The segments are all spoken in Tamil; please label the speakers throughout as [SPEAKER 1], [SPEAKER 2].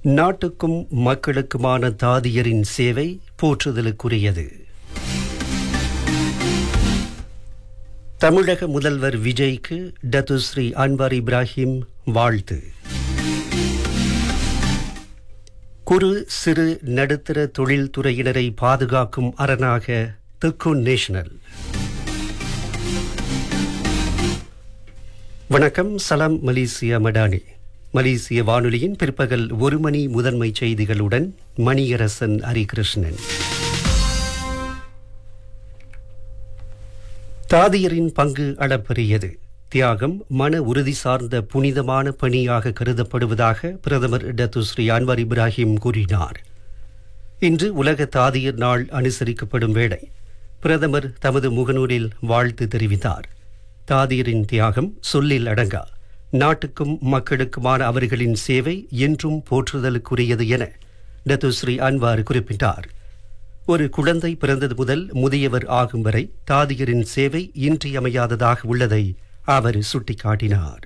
[SPEAKER 1] நாட்டுக்கும் மக்களுக்குமான தாதியரின் சேவை போற்றுதலுக்குரியது தமிழக முதல்வர் விஜய்க்கு டத்துஸ்ரீ அன்வார் இப்ராஹிம் வாழ்த்து குறு சிறு நடுத்தர தொழில்துறையினரை பாதுகாக்கும் அரணாக தெக்குன் நேஷனல் வணக்கம் சலாம் மலேசியா மடானி மலேசிய வானொலியின் பிற்பகல் ஒரு மணி முதன்மை செய்திகளுடன் மணியரசன் ஹரிகிருஷ்ணன் தாதியரின் பங்கு அளப்பரியது தியாகம் மன உறுதி சார்ந்த புனிதமான பணியாக கருதப்படுவதாக பிரதமர் டத்துஸ்ரீ அன்வர் இப்ராஹிம் கூறினார் இன்று உலக தாதியர் நாள் அனுசரிக்கப்படும் வேளை பிரதமர் தமது முகநூலில் வாழ்த்து தெரிவித்தார் தாதியரின் தியாகம் சொல்லில் அடங்கா நாட்டுக்கும் மக்களுக்குமான அவர்களின் சேவை என்றும் போற்றுதலுக்குரியது என டத்துஸ்ரீ அன்வார் குறிப்பிட்டார் ஒரு குழந்தை பிறந்தது முதல் முதியவர் ஆகும் வரை தாதியரின் சேவை இன்றியமையாததாக உள்ளதை அவர் சுட்டிக்காட்டினார்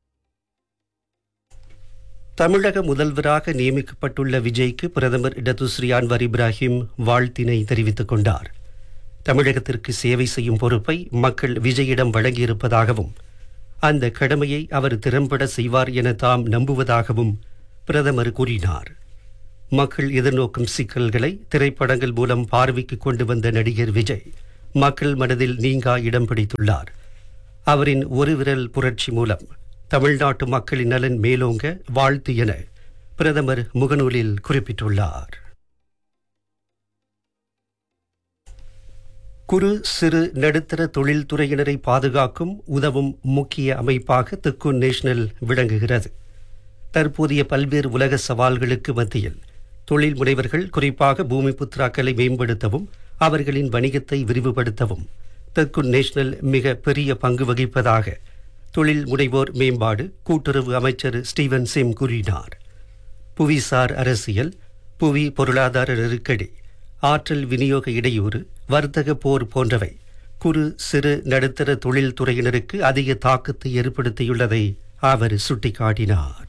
[SPEAKER 1] தமிழக முதல்வராக நியமிக்கப்பட்டுள்ள விஜய்க்கு பிரதமர் டத்துஸ்ரீ அன்வர் இப்ராஹிம் வாழ்த்தினை தெரிவித்துக் கொண்டார் தமிழகத்திற்கு சேவை செய்யும் பொறுப்பை மக்கள் விஜயிடம் வழங்கியிருப்பதாகவும் அந்த கடமையை அவர் திறம்பட செய்வார் என தாம் நம்புவதாகவும் பிரதமர் கூறினார் மக்கள் எதிர்நோக்கும் சிக்கல்களை திரைப்படங்கள் மூலம் பார்வைக்கு கொண்டு வந்த நடிகர் விஜய் மக்கள் மனதில் நீங்கா இடம் பிடித்துள்ளார் அவரின் ஒரு விரல் புரட்சி மூலம் தமிழ்நாட்டு மக்களின் நலன் மேலோங்க வாழ்த்து என பிரதமர் முகநூலில் குறிப்பிட்டுள்ளார் குறு சிறு நடுத்தர தொழில்துறையினரை பாதுகாக்கும் உதவும் முக்கிய அமைப்பாக தெக்குன் நேஷனல் விளங்குகிறது தற்போதைய பல்வேறு உலக சவால்களுக்கு மத்தியில் தொழில் முனைவர்கள் குறிப்பாக பூமி புத்ராக்களை மேம்படுத்தவும் அவர்களின் வணிகத்தை விரிவுபடுத்தவும் தெக்குன் நேஷனல் மிக பெரிய பங்கு வகிப்பதாக தொழில் முனைவோர் மேம்பாடு கூட்டுறவு அமைச்சர் ஸ்டீவன் சிம் கூறினார் புவிசார் அரசியல் புவி பொருளாதார நெருக்கடி ஆற்றல் விநியோக இடையூறு வர்த்தக போர் போன்றவை குறு சிறு நடுத்தர தொழில் துறையினருக்கு அதிக தாக்கத்தை ஏற்படுத்தியுள்ளதை அவர் சுட்டிக்காட்டினார்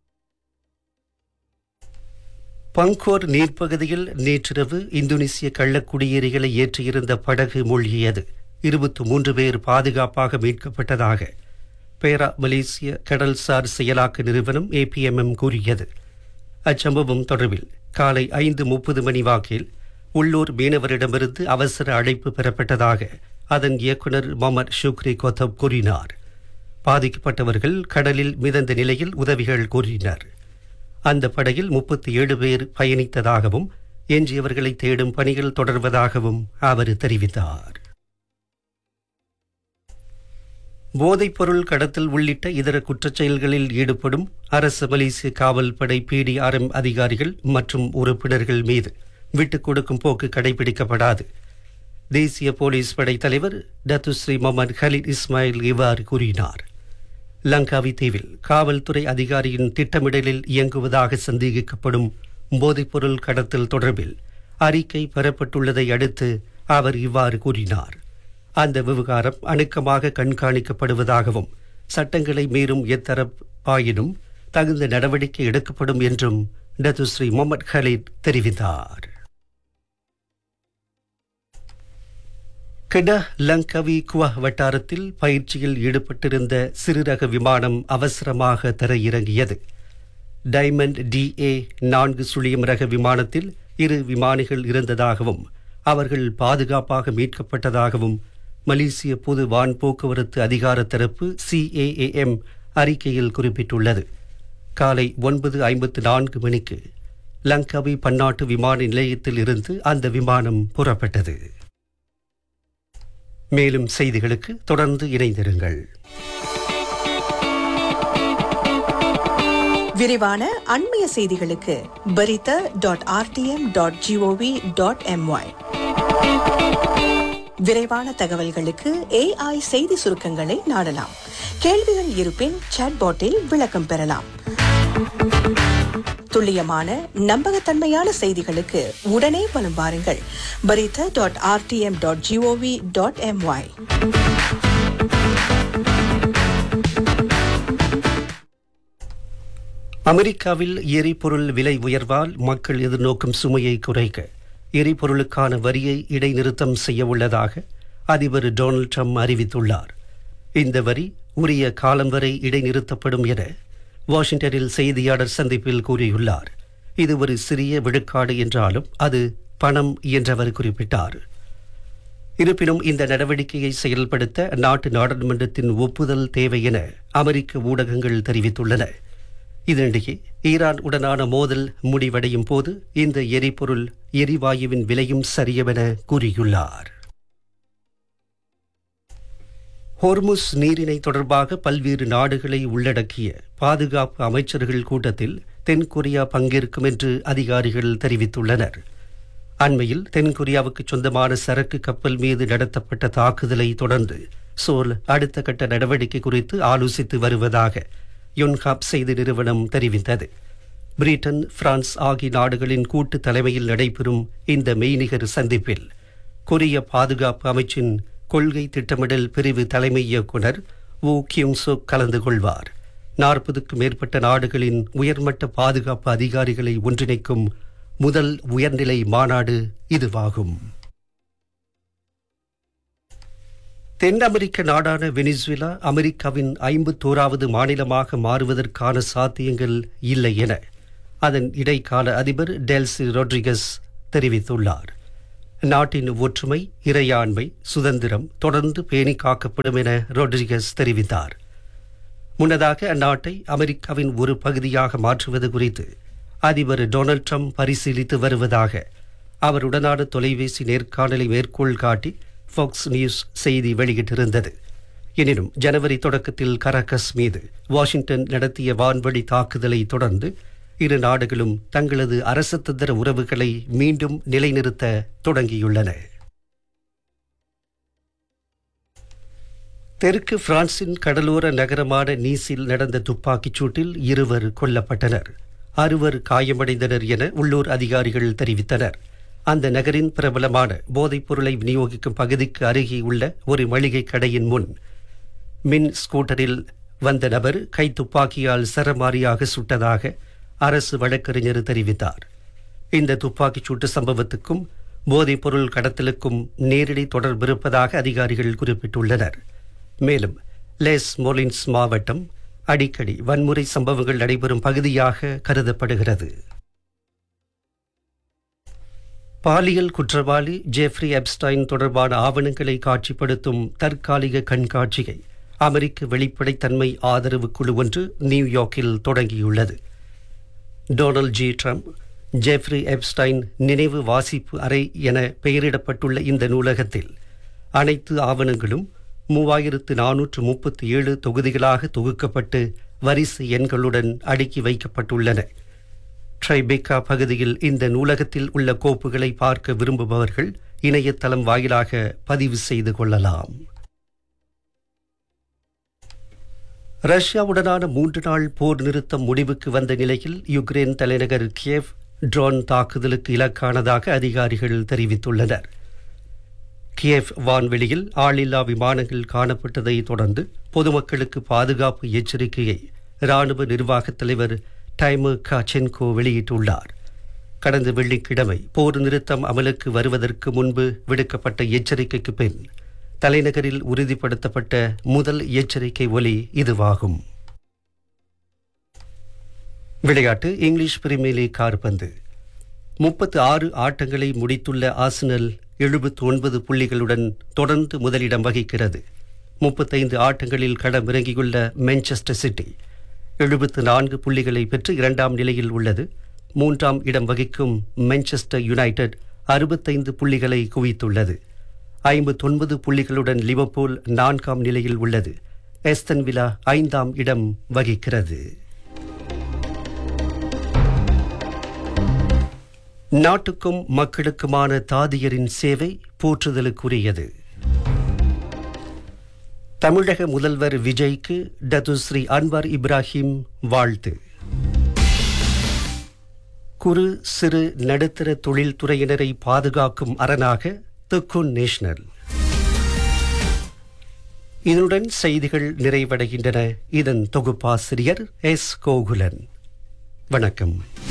[SPEAKER 1] பங்கோர் நீர்ப்பகுதியில் நேற்றிரவு இந்தோனேசிய கள்ளக்குடியேறிகளை ஏற்றியிருந்த படகு மூழ்கியது இருபத்தி மூன்று பேர் பாதுகாப்பாக மீட்கப்பட்டதாக பேரா மலேசிய கடல்சார் செயலாக்க நிறுவனம் ஏபிஎம்எம் கூறியது அச்சம்பவம் தொடர்பில் காலை ஐந்து முப்பது மணி வாக்கில் உள்ளூர் மீனவரிடமிருந்து அவசர அழைப்பு பெறப்பட்டதாக அதன் இயக்குநர் மொமர் ஷுக்ரி கோத்தப் கூறினார் பாதிக்கப்பட்டவர்கள் கடலில் மிதந்த நிலையில் உதவிகள் கூறினர் அந்த படகில் முப்பத்தி ஏழு பேர் பயணித்ததாகவும் எஞ்சியவர்களை தேடும் பணிகள் தொடர்வதாகவும் அவர் தெரிவித்தார் போதைப்பொருள் கடத்தல் உள்ளிட்ட இதர குற்றச்செயல்களில் ஈடுபடும் அரசு மலேசிய காவல் படை பிடிஆர்எம் அதிகாரிகள் மற்றும் உறுப்பினர்கள் மீது விட்டுக் கொடுக்கும் போக்கு கடைபிடிக்கப்படாது தேசிய போலீஸ் படை தலைவர் டத்துஸ்ரீ முகமது ஹலித் இஸ்மாயில் இவ்வாறு கூறினார் லங்காவி தீவில் காவல்துறை அதிகாரியின் திட்டமிடலில் இயங்குவதாக சந்தேகிக்கப்படும் போதைப்பொருள் கடத்தல் தொடர்பில் அறிக்கை பெறப்பட்டுள்ளதை அடுத்து அவர் இவ்வாறு கூறினார் அந்த விவகாரம் அணுக்கமாக கண்காணிக்கப்படுவதாகவும் சட்டங்களை மீறும் எத்தரப்பாயினும் தகுந்த நடவடிக்கை எடுக்கப்படும் என்றும் டத்துஸ்ரீ முகமது ஹலீத் தெரிவித்தார் கிட லங்கவி குவா வட்டாரத்தில் பயிற்சியில் ஈடுபட்டிருந்த சிறுரக விமானம் அவசரமாக தரையிறங்கியது டைமண்ட் டிஏ நான்கு சுழியம் ரக விமானத்தில் இரு விமானிகள் இருந்ததாகவும் அவர்கள் பாதுகாப்பாக மீட்கப்பட்டதாகவும் மலேசிய பொது வான் போக்குவரத்து அதிகார தரப்பு சிஏஏஎம் அறிக்கையில் குறிப்பிட்டுள்ளது காலை ஒன்பது ஐம்பத்து நான்கு மணிக்கு லங்கவி பன்னாட்டு விமான நிலையத்தில் இருந்து அந்த விமானம் புறப்பட்டது மேலும் செய்திகளுக்கு தொடர்ந்து இணைந்திருங்கள்
[SPEAKER 2] விரிவான அண்மைய செய்திகளுக்கு berita dot RTM dot GOV dot MY விரைவான தகவல்களுக்கு ஏஐ செய்தி சுருக்கங்களை நாடலாம் கேள்விகள் இருப்பின் சாட்பாட்டில் விளக்கம் பெறலாம் துல்லியமான நம்பகத்தன்மையான செய்திகளுக்கு உடனே வலம் வாருங்கள் berita dot RTM dot GOV dot MY
[SPEAKER 1] அமெரிக்காவில் எரிபொருள் விலை உயர்வால் மக்கள் எதிர்நோக்கும் சுமையை குறைக்க எரிபொருளுக்கான வரியை இடைநிறுத்தம் செய்ய உள்ளதாக அதிபர் டொனால்ட் ட்ரம்ப் அறிவித்துள்ளார் இந்த வரி உரிய காலம் வரை இடைநிறுத்தப்படும் என வாஷிங்டனில் செய்தியாளர் சந்திப்பில் கூறியுள்ளார் இது ஒரு சிறிய விழுக்காடு என்றாலும் அது பணம் என்றவர் குறிப்பிட்டார் இருப்பினும் இந்த நடவடிக்கையை செயல்படுத்த நாட்டு நாடாளுமன்றத்தின் ஒப்புதல் தேவை என அமெரிக்க ஊடகங்கள் தெரிவித்துள்ளன இதனிடையே ஈரான் உடனான மோதல் முடிவடையும் போது இந்த எரிபொருள் எரிவாயுவின் விலையும் சரியவென கூறியுள்ளார் ஹோர்முஸ் நீரிணை தொடர்பாக பல்வேறு நாடுகளை உள்ளடக்கிய பாதுகாப்பு அமைச்சர்கள் கூட்டத்தில் தென்கொரியா பங்கேற்கும் என்று அதிகாரிகள் தெரிவித்துள்ளனர் அண்மையில் தென்கொரியாவுக்கு சொந்தமான சரக்கு கப்பல் மீது நடத்தப்பட்ட தாக்குதலை தொடர்ந்து சோல் அடுத்த கட்ட நடவடிக்கை குறித்து ஆலோசித்து வருவதாக யுன்ஹாப் செய்தி நிறுவனம் தெரிவித்தது பிரிட்டன் பிரான்ஸ் ஆகிய நாடுகளின் கூட்டு தலைமையில் நடைபெறும் இந்த மெய்நிகர் சந்திப்பில் கொரிய பாதுகாப்பு அமைச்சின் கொள்கை திட்டமிடல் பிரிவு தலைமை இயக்குனர் வு கியூங்சோக் கலந்து கொள்வார் நாற்பதுக்கும் மேற்பட்ட நாடுகளின் உயர்மட்ட பாதுகாப்பு அதிகாரிகளை ஒன்றிணைக்கும் முதல் உயர்நிலை மாநாடு இதுவாகும் தென் அமெரிக்க நாடான வெனிசுவேலா அமெரிக்காவின் ஐம்பத்தோராவது மாநிலமாக மாறுவதற்கான சாத்தியங்கள் இல்லை என அதன் இடைக்கால அதிபர் டெல்சி ரொட்ரிகஸ் தெரிவித்துள்ளார் நாட்டின் ஒற்றுமை இறையாண்மை சுதந்திரம் தொடர்ந்து பேணி காக்கப்படும் என ரொட்ரிகஸ் தெரிவித்தார் முன்னதாக அந்நாட்டை அமெரிக்காவின் ஒரு பகுதியாக மாற்றுவது குறித்து அதிபர் டொனால்ட் ட்ரம்ப் பரிசீலித்து வருவதாக அவருடனான தொலைபேசி நேர்காணலை மேற்கோள் காட்டி ஃபாக்ஸ் நியூஸ் செய்தி வெளியிட்டிருந்தது எனினும் ஜனவரி தொடக்கத்தில் கரகஸ் மீது வாஷிங்டன் நடத்திய வான்வழி தாக்குதலை தொடர்ந்து இரு நாடுகளும் தங்களது அரசதந்திர உறவுகளை மீண்டும் நிலைநிறுத்த தொடங்கியுள்ளன தெற்கு பிரான்சின் கடலோர நகரமான நீஸில் நடந்த துப்பாக்கிச் சூட்டில் இருவர் கொல்லப்பட்டனர் அறுவர் காயமடைந்தனர் என உள்ளூர் அதிகாரிகள் தெரிவித்தனர் அந்த நகரின் பிரபலமான போதைப் பொருளை விநியோகிக்கும் பகுதிக்கு அருகே உள்ள ஒரு மளிகை கடையின் முன் மின் ஸ்கூட்டரில் வந்த நபர் கை துப்பாக்கியால் சரமாரியாக சுட்டதாக அரசு வழக்கறிஞர் தெரிவித்தார் இந்த துப்பாக்கிச் சூட்டு சம்பவத்துக்கும் போதைப் பொருள் கடத்தலுக்கும் நேரடி தொடர்பு இருப்பதாக அதிகாரிகள் குறிப்பிட்டுள்ளனர் மேலும் லேஸ் மோலின்ஸ் மாவட்டம் அடிக்கடி வன்முறை சம்பவங்கள் நடைபெறும் பகுதியாக கருதப்படுகிறது பாலியல் குற்றவாளி ஜெஃப்ரி எப்ஸ்டைன் தொடர்பான ஆவணங்களை காட்சிப்படுத்தும் தற்காலிக கண்காட்சியை அமெரிக்க வெளிப்படைத்தன்மை ஆதரவு குழு ஒன்று நியூயார்க்கில் தொடங்கியுள்ளது Donald J Trump Jeffrey Epstein நினைவு வாசிப்பு அறை என பெயரிடப்பட்டுள்ள இந்த நூலகத்தில் அனைத்து ஆவணங்களும் மூவாயிரத்து நானூற்று முப்பத்தி ஏழு தொகுதிகளாக தொகுக்கப்பட்டு வரிசை எண்களுடன் அடுக்கி வைக்கப்பட்டுள்ளன ட்ரைபெக்கா பகுதியில் இந்த நூலகத்தில் உள்ள கோப்புகளை பார்க்க விரும்புபவர்கள் இணையதளம் வாயிலாக பதிவு செய்து கொள்ளலாம் ரஷ்யாவுடனான மூன்று நாள் போர் நிறுத்தம் முடிவுக்கு வந்த நிலையில் யுக்ரைன் தலைநகர் கியேவ் ட்ரோன் தாக்குதலுக்கு இலக்கானதாக அதிகாரிகள் தெரிவித்துள்ளனர் கியேவ் வான்வெளியில் ஆளில்லா விமானங்கள் காணப்பட்டதை தொடர்ந்து பொதுமக்களுக்கு பாதுகாப்பு எச்சரிக்கையை ராணுவ நிர்வாகத் தலைவர் டைமர் காச்சென்கோ வெளியிட்டுள்ளார் கடந்த வெள்ளிக்கிழமை போர் நிறுத்தம் அமலுக்கு வருவதற்கு முன்பு விடுக்கப்பட்ட எச்சரிக்கைக்கு பின் தலைநகரில் உறுதிப்படுத்தப்பட்ட முதல் எச்சரிக்கை ஒலி இதுவாகும் விளையாட்டு இங்கிலீஷ் பிரிமியர் லீக் கார்பந்து முப்பத்து ஆறு ஆட்டங்களை முடித்துள்ள ஆசனல் எழுபத்து ஒன்பது புள்ளிகளுடன் தொடர்ந்து முதலிடம் வகிக்கிறது முப்பத்தைந்து ஆட்டங்களில் களமிறங்கியுள்ள மான்செஸ்டர் சிட்டி எழுபத்து நான்கு புள்ளிகளை பெற்று இரண்டாம் நிலையில் உள்ளது மூன்றாம் இடம் வகிக்கும் மான்செஸ்டர் யுனைடெட் அறுபத்தைந்து புள்ளிகளை குவித்துள்ளது ஐம்பத்தொன்பது புள்ளிகளுடன் லிவர்பூல் நான்காம் நிலையில் உள்ளது எஸ்தன் விலா ஐந்தாம் இடம் வகிக்கிறது நாட்டுக்கும் மக்களுக்குமான தாதியரின் சேவை போற்றுதலுக்குரியது தமிழக முதல்வர் விஜய்க்கு டத்துஸ்ரீ அன்வர் இப்ராஹிம் வாழ்த்து குறு சிறு நடுத்தர தொழில்துறையினரை பாதுகாக்கும் அரணாக துக்குன் நேஷனல் இதனுடன் செய்திகள் நிறைவடைகின்றன இதன் தொகுப்பாசிரியர் எஸ் கோகுலன் வணக்கம்